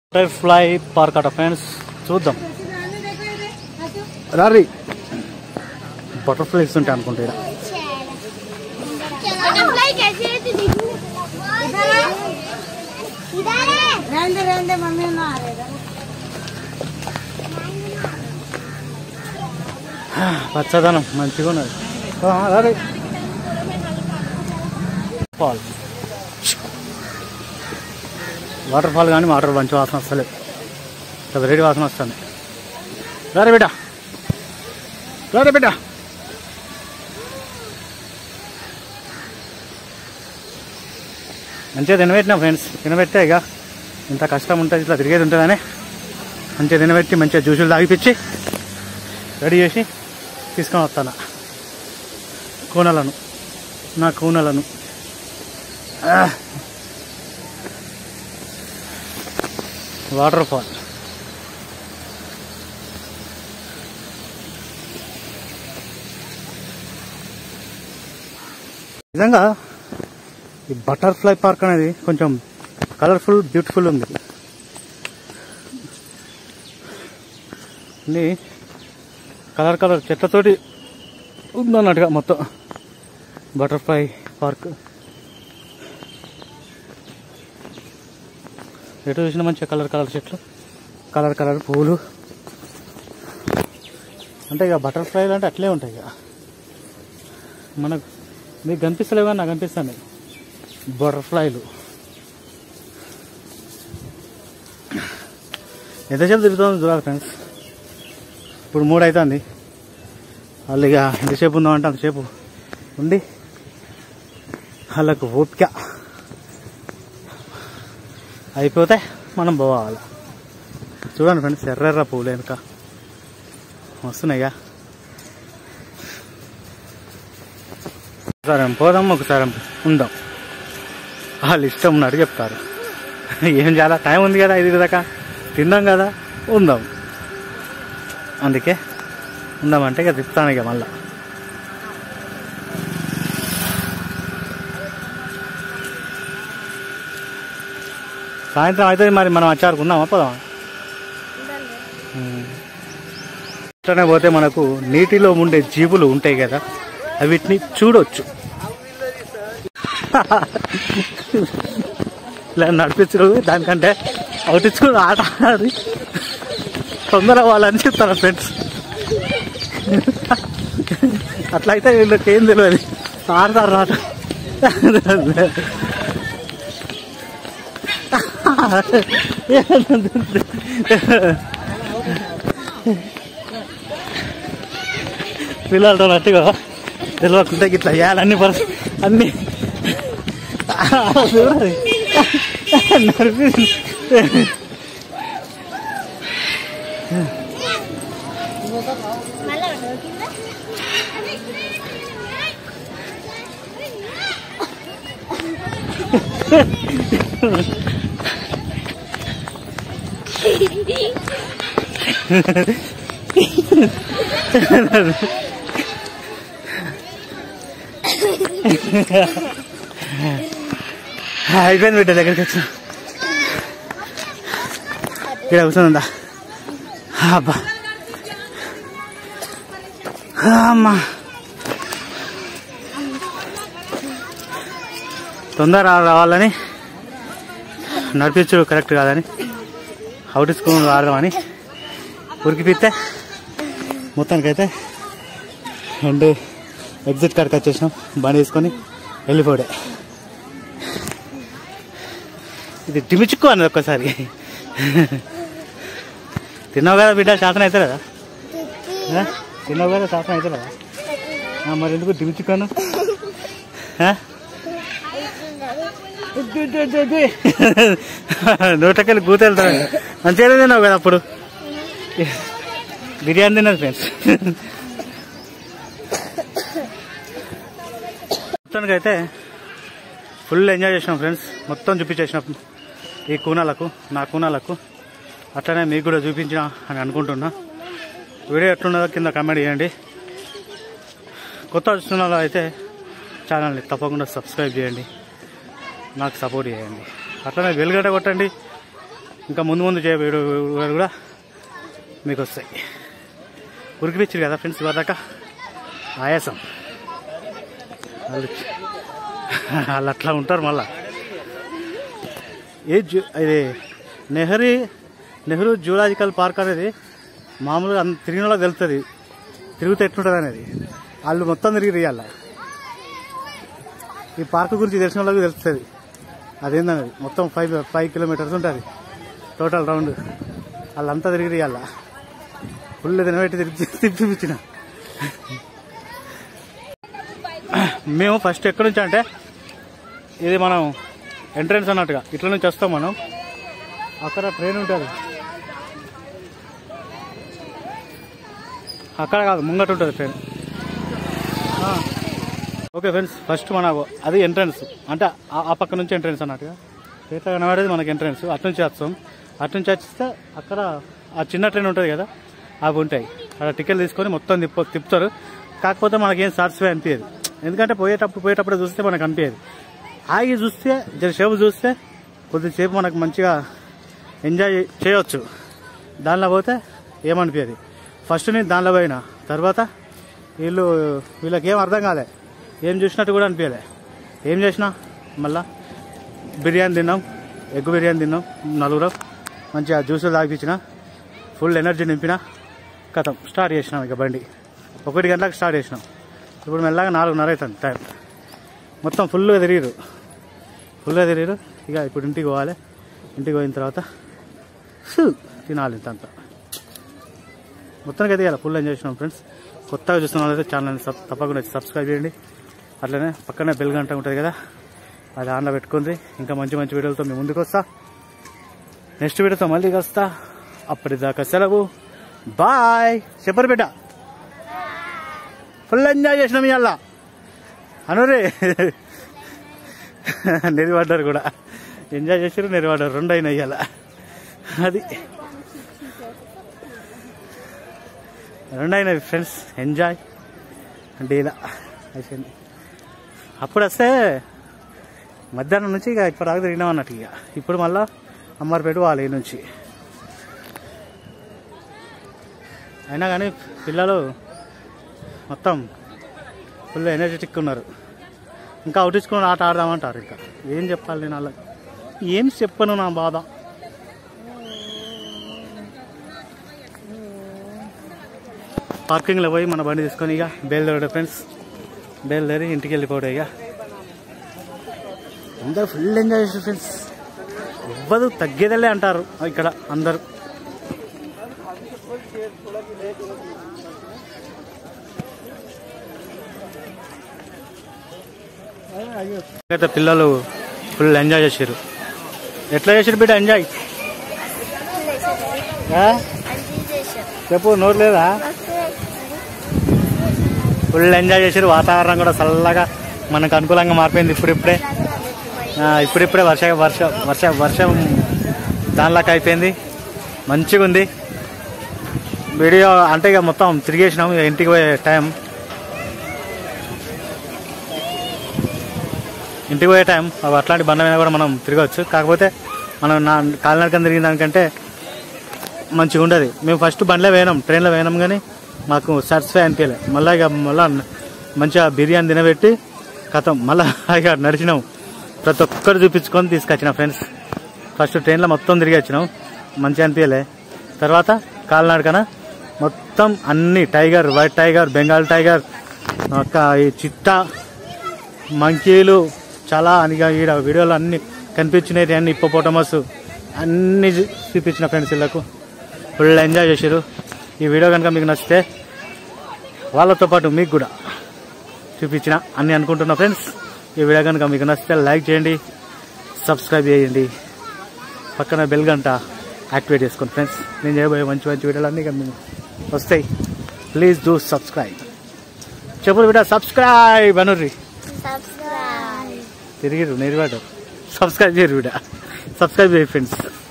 Butterfly park అట friends చూద్దాం రారి butterflies ఉంటాయి అనుకుంటా ఈడ. बटरफ्लाई कैसे है तो देखो इधर है इधर है रहने रहने मम्मी ना आ रहे పచ్చదనం మంచిగా ఉన్నది ఆ, రారి ఫాల్ వాటర్ ఫాల్ కానీ వాటర్ మంచి వాసన వస్తలేదు ఇట్లా వేడి వాసన వస్తుంది రారే బిడ్డ రారే బిడ్డ మంచిగా తినబెట్టినా ఫ్రెండ్స్ తినబెట్టే ఇక ఇంత కష్టం ఉంటుంది ఇట్లా తిరిగేది ఉంటుందని మంచిగా తినబెట్టి మంచిగా జ్యూసులు తాగిపించి రెడీ చేసి తీసుకొని వస్తాను కూనలను నా కూనలను ఆ. వాటర్ ఫాల్ నిజంగా ఈ బటర్ఫ్లై పార్క్ అనేది కొంచెం కలర్ఫుల్ బ్యూటిఫుల్ ఉంది అన్ని కలర్ కలర్ చెట్లతోటి ఉందన్నట్టుగా మొత్తం బటర్ఫ్లై పార్క్ ఎటు చూసిన మంచిగా కలర్ కలర్ చెట్లు కలర్ కలర్ పువ్వులు అంటే ఇక బటర్ఫ్లైలు అంటే అట్లే ఉంటాయి ఇక మనకు మీకు కనిపిస్తలేవు కానీ నాకు కనిపిస్తాను బటర్ఫ్లైలు ఎంతసేపు తిరుగుతుంది చూడాలి ఫ్రెండ్స్ ఇప్పుడు మూడు అవుతుంది వాళ్ళు ఇక ఎంతసేపు ఉందామంటే అంతసేపు ఉండి వాళ్ళకు ఓపిక అయిపోతే మనం పోవాలి చూడండి ఫ్రెండ్స్ ఎర్రెర్ర పువ్వులు వెనుక వస్తున్నాయిగా ఒకసారి పోదాం ఒకసారి ఉందాం వాళ్ళు ఇష్టం ఉన్నట్టు చెప్తారు ఏం చాలా టైం ఉంది కదా ఇది దాకా తిన్నాం కదా ఉందాం అందుకే ఉందామంటే ఇక తిప్పుతాను ఇక మళ్ళా సాయంత్రం అయితే మరి మనం వచ్చారు ఉందామా పోదామా ఉమ్. ఇట్లనే పోతే మనకు నీటిలో ఉండే జీవులు ఉంటాయి కదా అవిటిని చూడొచ్చు ఇలా నడిపించరు దానికంటే అవుటించుకుని ఆట ఆడి తొందర వాళ్ళని చెప్తాను ఫ్రెండ్స్ అట్లయితే వీళ్ళకి ఏం తెలియదు ఆడతారు ఆట పిల్లలతో నట్టుగా తెలియకుండా ఇట్లా వేయాలన్ని పరిస్థితి అన్ని చూడాలి. నడిపి మళ్ళా కింద అయిపోయింది బిడ్డ దగ్గరికి వచ్చిన ఇక్కడ కూర్చుందా అబ్బా అమ్మా తొందర రావాలని నడిపించడు కరెక్ట్ కాదని అవుట్ స్కూల్ ఆడదామని ఉరికిపిస్తే మొత్తానికైతే అండ్ ఎగ్జిట్ కాడికి వచ్చేసినాం బండి వేసుకొని వెళ్ళిపోడే ఇది డిమిచుక్కో అన్నది ఒక్కసారి తిన్నావు కదా బిడ్డ శాసనం అవుతుంది కదా ఆ? తిన్నావు కదా శాసనం అవుతుంది కదా ఆ, మరి ఎందుకు డిమిచుక్కాను నూటకెళ్ళి గూత వెళ్తాను మంచిగా తిన్నావు కదా అప్పుడు బిర్యానీ తిన్నది ఫ్రెండ్స్ మొత్తానికి అయితే ఫుల్ ఎంజాయ్ చేసినాం ఫ్రెండ్స్ మొత్తం చూపించేసినాం ఈ కూనాలకు నా కూనాలకు అట్లనే మీకు కూడా చూపించిన అని అనుకుంటున్నా వీడియో ఎట్లున్నదో కింద కమెంట్ చేయండి కొత్త చూస్తున్న వాళ్ళు అయితే ఛానల్ని తప్పకుండా సబ్స్క్రైబ్ చేయండి నాకు సపోర్ట్ చేయండి అట్లనే వెలుగడ్డ కొట్టండి ఇంకా ముందు ముందు చేయ వీడియోలు కూడా మీకు వస్తాయి ఉరికిపించారు కదా ఫ్రెండ్స్ ఇవాళ ఆయాసం వాళ్ళు వాళ్ళు అట్లా ఉంటారు మళ్ళా ఏ జూ ఇది నెహ్రూ నెహ్రూ జూలాజికల్ పార్క్ అనేది మామూలుగా అంత తిరిగిన వాళ్ళకి తెలుస్తుంది తిరుగుతే ఎట్లుంటుంది అనేది వాళ్ళు మొత్తం తిరిగి తీయాల ఈ పార్క్ గురించి తెలిసిన వాళ్ళకి తెలుస్తుంది అదేందనేది మొత్తం ఫైవ్ ఫైవ్ కిలోమీటర్స్ ఉంటుంది టోటల్ రౌండ్ వాళ్ళంతా తిరిగి తీయాల ఫుల్ తినబెట్టి తిరిగి తిప్పిపించిన మేము ఫస్ట్ ఎక్కడి నుంచి అంటే ఇది మనం ఎంట్రన్స్ అన్నట్టుగా ఇట్ల నుంచి వస్తాం మనం అక్కడ ట్రైన్ ఉంటుంది అక్కడ కాదు ముంగట ఉంటుంది ట్రైన్ ఆ. ఓకే ఫ్రెండ్స్ ఫస్ట్ మనకు అది ఎంట్రన్స్ అంటే ఆ- ఆ పక్క నుంచి ఎంట్రన్స్ అన్నట్టుగా ఎట్లా కనబడేది మనకి ఎంట్రన్స్ అటు నుంచి వస్తాం అటు నుంచి వచ్చిస్తే అక్కడ ఆ చిన్న ట్రైన్ ఉంటుంది కదా అవి ఉంటాయి అక్కడ టికెట్ తీసుకొని మొత్తం తిప్ప తిప్పుతారు కాకపోతే మనకేం సాటిస్ఫై అనిపించదు ఎందుకంటే పోయేటప్పుడు పోయేటప్పుడు చూస్తే మనకు అనిపించదు ఆగి చూస్తే జరసేపు చూస్తే కొద్దిసేపు మనకు మంచిగా ఎంజాయ్ చేయొచ్చు దానిలో పోతే ఏమనిపించదు ఫస్ట్ నేను దానిలో పోయినా తర్వాత వీళ్ళు వీళ్ళకి ఏం అర్థం కాలే ఏం చూసినట్టు కూడా అనిపించలే ఏం చేసినా మళ్ళా బిర్యానీ తిన్నాం ఎగ్ బిర్యానీ తిన్నాం నలుగురు మంచిగా జ్యూసులు తాగిపించిన ఫుల్ ఎనర్జీ నింపిన కథం స్టార్ట్ చేసినాం ఇక బండి ఒకటి గంటలకు స్టార్ట్ చేసినాం ఇప్పుడు మెల్లగా నాలుగున్నర అవుతుంది టైం మొత్తం ఫుల్గా తిరిగిరు ఫుల్గా తిరిగిరు ఇక ఇప్పుడు ఇంటికి పోవాలి ఇంటికి పోయిన తర్వాత ఫు, తినాలి ఇంతంతా మొత్తానికి అయితే ఇలా ఫుల్ ఎంజాయ్ చేసినాం ఫ్రెండ్స్ కొత్తగా చూస్తున్న వాళ్ళైతే ఛానల్ని సబ్ తప్పకుండా సబ్స్క్రైబ్ చేయండి అట్లనే పక్కనే బెల్ గంట ఉంటుంది కదా అది ఆన్లో పెట్టుకుంది ఇంకా మంచి మంచి వీడియోలతో మేము ముందుకు వస్తా నెక్స్ట్ వీడియోతో మళ్ళీ వస్తా అప్పటిదాకా సెలవు బాయ్ చెప్పరు బిడ్డ ఫుల్ ఎంజాయ్ చేసినాం ఇవాళ అనురే నెరివాడారు కూడా ఎంజాయ్ చేసారు నెరివాడారు రెండు అయినా ఇవాళ అది రెండు అయినవి ఫ్రెండ్స్ ఎంజాయ్ అంటే ఇలా అయిపోయింది అప్పుడు వస్తే మధ్యాహ్నం నుంచి ఇక ఇప్పటిదాకా తిరిగినాం అన్నట్టు ఇక ఇప్పుడు మళ్ళా అమ్మారిపేట వాళ్ళ ఈ నుంచి అయినా కానీ పిల్లలు మొత్తం ఫుల్ ఎనర్జెటిక్ ఉన్నారు ఇంకా అవుటించుకుని ఆట ఆడదామంటారు ఇంకా ఏం చెప్పాలి నేను వాళ్ళకి ఏం చెప్పను నా బాధ పార్కింగ్లో పోయి మన బండి తీసుకొని ఇక బయలుదేరాడు ఫ్రెండ్స్ బయలుదేరి ఇంటికి వెళ్ళిపోయాడు ఇక అందరూ ఫుల్ ఎంజాయ్ చేస్తారు ఫ్రెండ్స్ ఎవ్వరు తగ్గేదలే అంటారు ఇక్కడ అందరూ అయితే పిల్లలు ఫుల్ ఎంజాయ్ చేసారు ఎట్లా చేసారు బిడ్డ ఎంజాయ్ ఆ? చెప్పు నోరు లేదా ఫుల్ ఎంజాయ్ చేసారు వాతావరణం కూడా చల్లగా మనకు అనుకూలంగా మారిపోయింది ఇప్పుడిప్పుడే ఆ, ఇప్పుడిప్పుడే వర్ష వర్ష వర్ష వర్షం దానిలాగా అయిపోయింది మంచిగా ఉంది వీడియో అంటే ఇక మొత్తం తిరిగేసినాం ఇక ఇంటికి పోయే టైం ఇంటికి పోయే టైం అవి అట్లాంటి బండ మీద కూడా మనం తిరగవచ్చు కాకపోతే మనం నా కాలినడకం తిరిగిన దానికంటే మంచిగా ఉండదు మేము ఫస్ట్ బండ్లో పోయినాం ట్రైన్లో పోయినాం కానీ మాకు సాటిస్ఫై అనిపించలే మళ్ళీ ఇక మళ్ళీ మంచిగా బిర్యానీ తినబెట్టి కథం మళ్ళీ ఇక నడిచినాం ప్రతి ఒక్కరు చూపించుకొని తీసుకొచ్చిన ఫ్రెండ్స్ ఫస్ట్ ట్రైన్లో మొత్తం తిరిగి వచ్చినాం మంచిగా అనిపించలే తర్వాత కాలినడకన మొత్తం అన్ని tiger white tiger Bengal tiger ఒక ఈ చిట్టా మంకీలు చాలా అనిగా ఈడ వీడియోలు అన్ని కనిపించినవి అన్ని ఇప్పోపోటమస్ అన్ని చూ- చూపించిన ఫ్రెండ్స్ వీళ్ళకు ఫుల్ ఎంజాయ్ చేశారు ఈ వీడియో కనుక మీకు నచ్చితే వాళ్ళతో పాటు మీకు కూడా చూపించిన అన్ని అనుకుంటున్నా ఫ్రెండ్స్ ఈ వీడియో కనుక మీకు నచ్చితే లైక్ చేయండి సబ్స్క్రైబ్ చేయండి పక్కన బెల్ గంట యాక్టివేట్ చేసుకోండి ఫ్రెండ్స్ నేను చేయబోయే మంచి మంచి వీడియోలు అన్నీ ఇక మీకు వస్తాయి ప్లీజ్ డూ సబ్స్క్రైబ్ చెప్పు బిడ్డ సబ్స్క్రైబ్ అనుర్రి సబ్స్క్రైబ్ తిరిగిరు నేర్వాడు సబ్స్క్రైబ్ చేయరు బిడ్డ సబ్స్క్రైబ్ చేయి ఫ్రెండ్స్